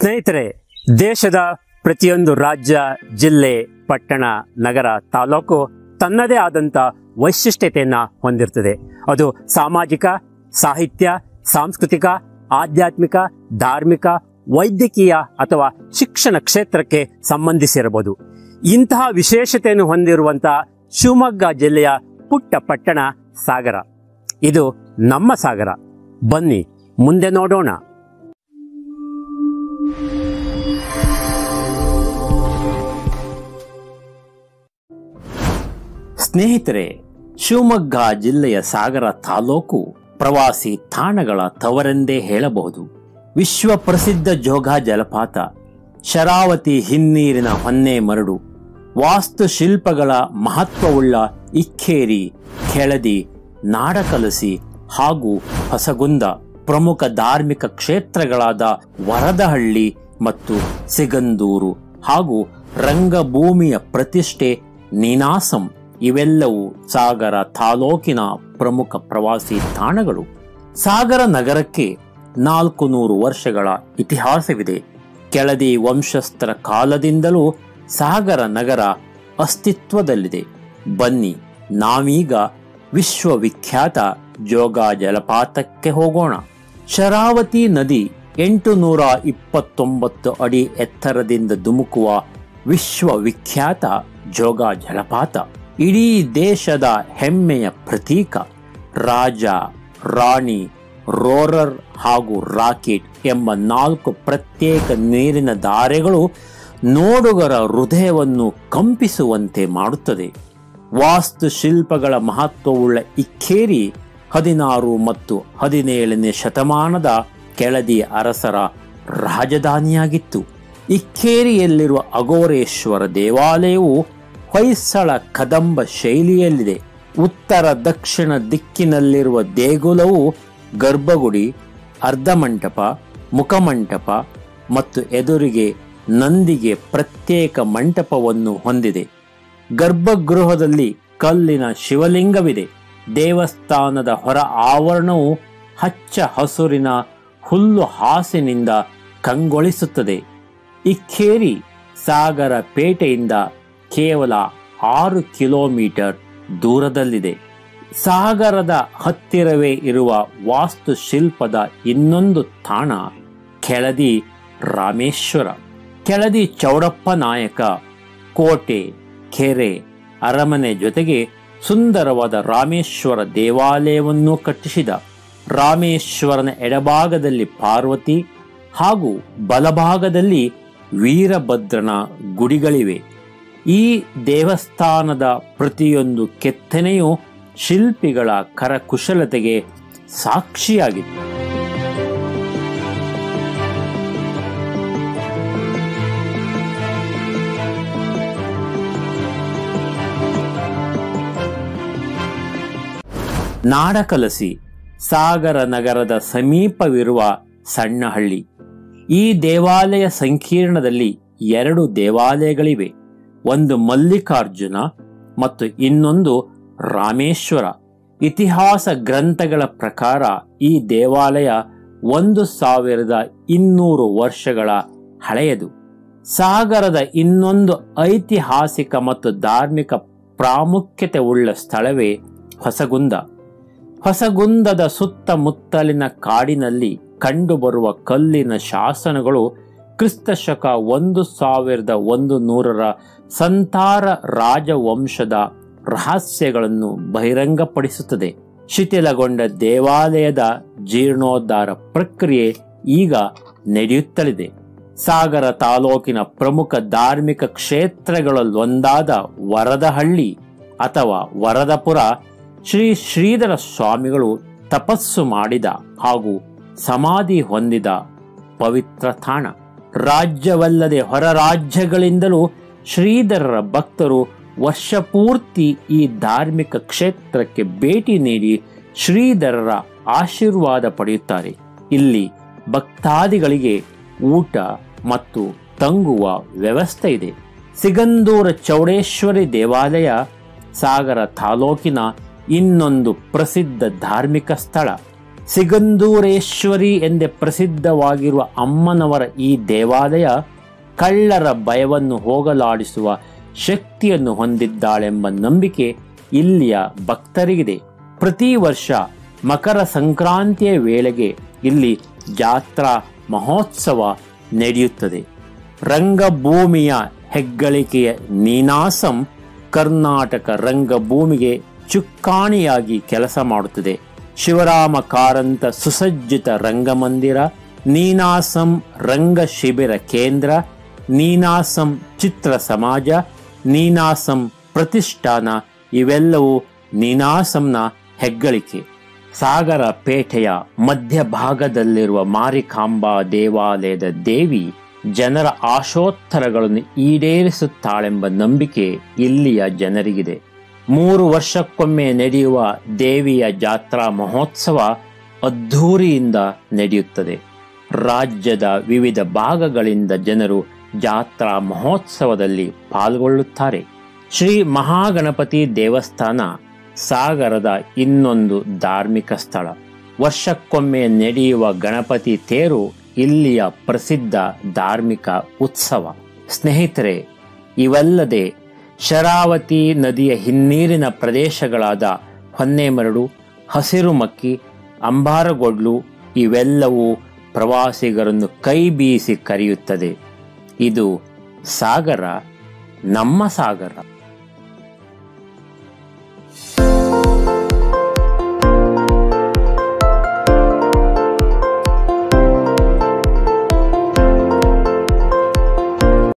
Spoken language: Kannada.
ಸ್ನೇಹಿತರೆ ದೇಶದ ಪ್ರತಿಯೊಂದು ರಾಜ್ಯ ಜಿಲ್ಲೆ ಪಟ್ಟಣ ನಗರ ತಾಲೂಕು ತನ್ನದೇ ಆದಂಥ ವೈಶಿಷ್ಟ್ಯತೆಯನ್ನು ಹೊಂದಿರ್ತದೆ ಅದು ಸಾಮಾಜಿಕ ಸಾಹಿತ್ಯ ಸಾಂಸ್ಕೃತಿಕ ಆಧ್ಯಾತ್ಮಿಕ ಧಾರ್ಮಿಕ ವೈದ್ಯಕೀಯ ಅಥವಾ ಶಿಕ್ಷಣ ಕ್ಷೇತ್ರಕ್ಕೆ ಸಂಬಂಧಿಸಿರಬಹುದು ಇಂತಹ ವಿಶೇಷತೆಯನ್ನು ಹೊಂದಿರುವಂತಹ ಶಿವಮೊಗ್ಗ ಜಿಲ್ಲೆಯ ಪುಟ್ಟ ಪಟ್ಟಣ ಸಾಗರ ಇದು ನಮ್ಮ ಸಾಗರ ಬನ್ನಿ ಮುಂದೆ ನೋಡೋಣ ಸ್ನೇಹಿತರೆ ಶಿವಮೊಗ್ಗ ಜಿಲ್ಲೆಯ ಸಾಗರ ತಾಲೂಕು ಪ್ರವಾಸಿ ತಾಣಗಳ ತವರೆಂದೇ ಹೇಳಬಹುದು ವಿಶ್ವ ಪ್ರಸಿದ್ಧ ಜೋಗ ಜಲಪಾತ ಶರಾವತಿ ಹಿನ್ನೀರಿನ ಹೊನ್ನೆ ಮರಡು ವಾಸ್ತುಶಿಲ್ಪಗಳ ಮಹತ್ವವುಳ್ಳ ಇಕ್ಕೇರಿ ಕೆಳದಿ ನಾಡಕಲಸಿ ಹಾಗೂ ಹೊಸಗುಂದ ಪ್ರಮುಖ ಧಾರ್ಮಿಕ ಕ್ಷೇತ್ರಗಳಾದ ವರದಹಳ್ಳಿ ಮತ್ತು ಸಿಗಂದೂರು ಹಾಗೂ ರಂಗಭೂಮಿಯ ಪ್ರತಿಷ್ಠೆ ನೀನಾಸಂ ಇವೆಲ್ಲವೂ ಸಾಗರ ತಾಲೂಕಿನ ಪ್ರಮುಖ ಪ್ರವಾಸಿ ತಾಣಗಳು ಸಾಗರ ನಗರಕ್ಕೆ ನಾಲ್ಕು ನೂರು ವರ್ಷಗಳ ಇತಿಹಾಸವಿದೆ ಕೆಳದಿ ವಂಶಸ್ಥರ ಕಾಲದಿಂದಲೂ ಸಾಗರ ನಗರ ಅಸ್ತಿತ್ವದಲ್ಲಿದೆ ಬನ್ನಿ ನಾವೀಗ ವಿಶ್ವವಿಖ್ಯಾತ ಜೋಗ ಜಲಪಾತಕ್ಕೆ ಹೋಗೋಣ ಶರಾವತಿ ನದಿ ಎಂಟು ನೂರ ಇಪ್ಪತ್ತೊಂಬತ್ತು ಅಡಿ ಎತ್ತರದಿಂದ ಧುಮುಕುವ ವಿಶ್ವವಿಖ್ಯಾತ ಜೋಗ ಜಲಪಾತ ಇಡೀ ದೇಶದ ಹೆಮ್ಮೆಯ ಪ್ರತೀಕ ರಾಜ ರಾಣಿ ರೋರರ್ ಹಾಗೂ ರಾಕೆಟ್ ಎಂಬ ನಾಲ್ಕು ಪ್ರತ್ಯೇಕ ನೀರಿನ ಧಾರೆಗಳು ನೋಡುಗರ ಹೃದಯವನ್ನು ಕಂಪಿಸುವಂತೆ ಮಾಡುತ್ತದೆ ವಾಸ್ತುಶಿಲ್ಪಗಳ ಮಹತ್ವವುಳ್ಳ ಇಕ್ಕೇರಿ ಹದಿನಾರು ಮತ್ತು ಹದಿನೇಳನೇ ಶತಮಾನದ ಕೆಳದಿ ಅರಸರ ರಾಜಧಾನಿಯಾಗಿತ್ತು ಇಕ್ಕೇರಿಯಲ್ಲಿರುವ ಅಘೋರೇಶ್ವರ ದೇವಾಲಯವು ಹೊಯ್ಸಳ ಕದಂಬ ಶೈಲಿಯಲ್ಲಿದೆ ಉತ್ತರ ದಕ್ಷಿಣ ದಿಕ್ಕಿನಲ್ಲಿರುವ ದೇಗುಲವು ಗರ್ಭಗುಡಿ ಅರ್ಧಮಂಟಪ ಮುಖಮಂಟಪ ಮತ್ತು ಎದುರಿಗೆ ನಂದಿಗೆ ಪ್ರತ್ಯೇಕ ಮಂಟಪವನ್ನು ಹೊಂದಿದೆ ಗರ್ಭಗೃಹದಲ್ಲಿ ಕಲ್ಲಿನ ಶಿವಲಿಂಗವಿದೆ ದೇವಸ್ಥಾನದ ಹೊರ ಆವರಣವು ಹಚ್ಚ ಹಸುರಿನ ಹುಲ್ಲು ಹಾಸಿನಿಂದ ಕಂಗೊಳಿಸುತ್ತದೆ ಇಕ್ಕೇರಿ ಸಾಗರ ಪೇಟೆಯಿಂದ ಕೇವಲ ಆರು ಕಿಲೋಮೀಟರ್ ದೂರದಲ್ಲಿದೆ ಸಾಗರದ ಹತ್ತಿರವೇ ಇರುವ ವಾಸ್ತುಶಿಲ್ಪದ ಇನ್ನೊಂದು ತಾಣ ಕೆಳದಿ ರಾಮೇಶ್ವರ ಕೆಳದಿ ಚೌಡಪ್ಪ ನಾಯಕ ಕೋಟೆ ಕೆರೆ ಅರಮನೆ ಜೊತೆಗೆ ಸುಂದರವಾದ ರಾಮೇಶ್ವರ ದೇವಾಲಯವನ್ನು ಕಟ್ಟಿಸಿದ ರಾಮೇಶ್ವರನ ಎಡಭಾಗದಲ್ಲಿ ಪಾರ್ವತಿ ಹಾಗೂ ಬಲಭಾಗದಲ್ಲಿ ವೀರಭದ್ರನ ಗುಡಿಗಳಿವೆ ಈ ದೇವಸ್ಥಾನದ ಪ್ರತಿಯೊಂದು ಕೆತ್ತನೆಯು ಶಿಲ್ಪಿಗಳ ಕರಕುಶಲತೆಗೆ ಸಾಕ್ಷಿಯಾಗಿತ್ತು ನಾಡಕಲಸಿ ಸಾಗರ ನಗರದ ಸಮೀಪವಿರುವ ಸಣ್ಣ ಹಳ್ಳಿ ಈ ದೇವಾಲಯ ಸಂಕೀರ್ಣದಲ್ಲಿ ಎರಡು ದೇವಾಲಯಗಳಿವೆ ಒಂದು ಮಲ್ಲಿಕಾರ್ಜುನ ಮತ್ತು ಇನ್ನೊಂದು ರಾಮೇಶ್ವರ ಇತಿಹಾಸ ಗ್ರಂಥಗಳ ಪ್ರಕಾರ ಈ ದೇವಾಲಯ ಒಂದು ಸಾವಿರದ ಇನ್ನೂರು ವರ್ಷಗಳ ಹಳೆಯದು ಸಾಗರದ ಇನ್ನೊಂದು ಐತಿಹಾಸಿಕ ಮತ್ತು ಧಾರ್ಮಿಕ ಪ್ರಾಮುಖ್ಯತೆ ಉಳ್ಳ ಸ್ಥಳವೇ ಹೊಸಗುಂದ ಹೊಸಗುಂದದ ಸುತ್ತಮುತ್ತಲಿನ ಕಾಡಿನಲ್ಲಿ ಕಂಡುಬರುವ ಕಲ್ಲಿನ ಶಾಸನಗಳು ಕ್ರಿಸ್ತ ಶಕ ಒಂದು ಸಾವಿರದ ಒಂದು ನೂರರ ಸಂತಾರ ರಾಜವಂಶದ ರಹಸ್ಯಗಳನ್ನು ಬಹಿರಂಗಪಡಿಸುತ್ತದೆ ಶಿಥಿಲಗೊಂಡ ದೇವಾಲಯದ ಜೀರ್ಣೋದ್ಧಾರ ಪ್ರಕ್ರಿಯೆ ಈಗ ನಡೆಯುತ್ತಲಿದೆ ಸಾಗರ ತಾಲೂಕಿನ ಪ್ರಮುಖ ಧಾರ್ಮಿಕ ಕ್ಷೇತ್ರಗಳಲ್ಲೊಂದಾದ ವರದಹಳ್ಳಿ ಅಥವಾ ವರದಪುರ ಶ್ರೀ ಶ್ರೀಧರ ಸ್ವಾಮಿಗಳು ತಪಸ್ಸು ಮಾಡಿದ ಹಾಗೂ ಸಮಾಧಿ ಹೊಂದಿದ ಪವಿತ್ರ ತಾಣ ರಾಜ್ಯವಲ್ಲದೆ ಹೊರ ರಾಜ್ಯಗಳಿಂದಲೂ ಶ್ರೀಧರರ ಭಕ್ತರು ವರ್ಷಪೂರ್ತಿ ಈ ಧಾರ್ಮಿಕ ಕ್ಷೇತ್ರಕ್ಕೆ ಭೇಟಿ ನೀಡಿ ಶ್ರೀಧರರ ಆಶೀರ್ವಾದ ಪಡೆಯುತ್ತಾರೆ ಇಲ್ಲಿ ಭಕ್ತಾದಿಗಳಿಗೆ ಊಟ ಮತ್ತು ತಂಗುವ ವ್ಯವಸ್ಥೆ ಇದೆ ಸಿಗಂದೂರ ಚೌಡೇಶ್ವರಿ ದೇವಾಲಯ ಸಾಗರ ತಾಲೂಕಿನ ಇನ್ನೊಂದು ಪ್ರಸಿದ್ಧ ಧಾರ್ಮಿಕ ಸ್ಥಳ ಸಿಗಂದೂರೇಶ್ವರಿ ಎಂದೇ ಪ್ರಸಿದ್ಧವಾಗಿರುವ ಅಮ್ಮನವರ ಈ ದೇವಾಲಯ ಕಳ್ಳರ ಭಯವನ್ನು ಹೋಗಲಾಡಿಸುವ ಶಕ್ತಿಯನ್ನು ಹೊಂದಿದ್ದಾಳೆಂಬ ನಂಬಿಕೆ ಇಲ್ಲಿಯ ಭಕ್ತರಿಗಿದೆ ಪ್ರತಿ ವರ್ಷ ಮಕರ ಸಂಕ್ರಾಂತಿಯ ವೇಳೆಗೆ ಇಲ್ಲಿ ಜಾತ್ರಾ ಮಹೋತ್ಸವ ನಡೆಯುತ್ತದೆ ರಂಗಭೂಮಿಯ ಹೆಗ್ಗಳಿಕೆಯ ನೀನಾಸಂ ಕರ್ನಾಟಕ ರಂಗಭೂಮಿಗೆ ಚುಕ್ಕಾಣಿಯಾಗಿ ಕೆಲಸ ಮಾಡುತ್ತದೆ ಶಿವರಾಮ ಕಾರಂತ ಸುಸಜ್ಜಿತ ರಂಗಮಂದಿರ ನೀನಾಸಂ ರಂಗ ಶಿಬಿರ ಕೇಂದ್ರ ನೀನಾಸಂ ಚಿತ್ರ ಸಮಾಜ ನೀನಾಸಂ ಪ್ರತಿಷ್ಠಾನ ಇವೆಲ್ಲವೂ ನೀನಾಸಂನ ಹೆಗ್ಗಳಿಕೆ ಸಾಗರ ಪೇಟೆಯ ಮಧ್ಯಭಾಗದಲ್ಲಿರುವ ಮಾರಿಕಾಂಬಾ ದೇವಾಲಯದ ದೇವಿ ಜನರ ಆಶೋತ್ತರಗಳನ್ನು ಈಡೇರಿಸುತ್ತಾಳೆಂಬ ನಂಬಿಕೆ ಇಲ್ಲಿಯ ಜನರಿಗಿದೆ ಮೂರು ವರ್ಷಕ್ಕೊಮ್ಮೆ ನಡೆಯುವ ದೇವಿಯ ಜಾತ್ರಾ ಮಹೋತ್ಸವ ಅದ್ಧೂರಿಯಿಂದ ನಡೆಯುತ್ತದೆ ರಾಜ್ಯದ ವಿವಿಧ ಭಾಗಗಳಿಂದ ಜನರು ಜಾತ್ರಾ ಮಹೋತ್ಸವದಲ್ಲಿ ಪಾಲ್ಗೊಳ್ಳುತ್ತಾರೆ ಶ್ರೀ ಮಹಾಗಣಪತಿ ದೇವಸ್ಥಾನ ಸಾಗರದ ಇನ್ನೊಂದು ಧಾರ್ಮಿಕ ಸ್ಥಳ ವರ್ಷಕ್ಕೊಮ್ಮೆ ನಡೆಯುವ ಗಣಪತಿ ತೇರು ಇಲ್ಲಿಯ ಪ್ರಸಿದ್ಧ ಧಾರ್ಮಿಕ ಉತ್ಸವ ಸ್ನೇಹಿತರೆ ಇವಲ್ಲದೆ ಶರಾವತಿ ನದಿಯ ಹಿನ್ನೀರಿನ ಪ್ರದೇಶಗಳಾದ ಹೊನ್ನೆಮರಡು ಹಸಿರುಮಕ್ಕಿ ಅಂಬಾರಗೊಡ್ಲು ಇವೆಲ್ಲವೂ ಪ್ರವಾಸಿಗರನ್ನು ಕೈ ಬೀಸಿ ಕರೆಯುತ್ತದೆ ಇದು ಸಾಗರ ನಮ್ಮ ಸಾಗರ